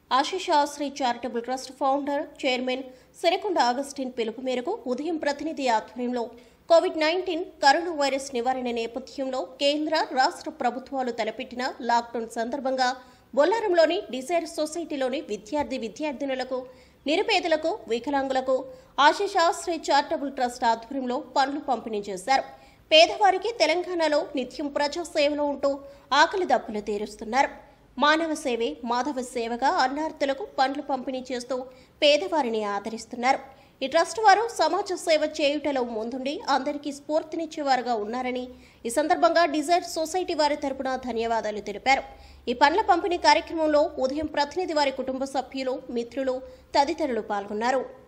Ashish Ashri charitable trust founder chairman Sirikonda Augustine పిలుపు మేరకు ఉదయం ప్రతినిధి ఆధ్వర్యంలో కోవిడ్ నైన్టీన్ కరోనా వైరస్ నివారణ నేపథ్యంలో కేంద్ర రాష్ట్ర ప్రభుత్వాలు తలపెట్టిన లాక్డౌన్ సందర్భంగా బొల్లారంలోని డిజైర్ సొసైటీలోని విద్యార్థి విద్యార్థినులకు నిరుపేదలకు వికలాంగులకు ఆశిష్ ఆశ్రీ చారిటబుల్ ట్రస్ట్ ఆధ్వర్యంలో పండ్లు పంపిణీ చేశారు పేదవారికి తెలంగాణలో నిత్యం ప్రజా సేవలో ఉంటూ ఆకలి దప్పులు తీరుస్తున్నారు మానవ సేవే మాధవ సేవగా అన్నార్థులకు పండ్లు పంపిణీ చేస్తూ పేదవారిని ఆదరిస్తున్నారు ఈ ట్రస్ట్ వారు సమాజ సేవ చేయుటలో ముందుండి అందరికీ స్ఫూర్తినిచ్చేవారుగా ఉన్నారని ఈ సందర్భంగా డిజైర్ సొసైటీ వారి తరపున ధన్యవాదాలు తెలిపారు ఈ పండ్ల పంపిణీ కార్యక్రమంలో ఉదయం ప్రతినిధి వారి కుటుంబ సభ్యులు మిత్రులు తదితరులు పాల్గొన్నారు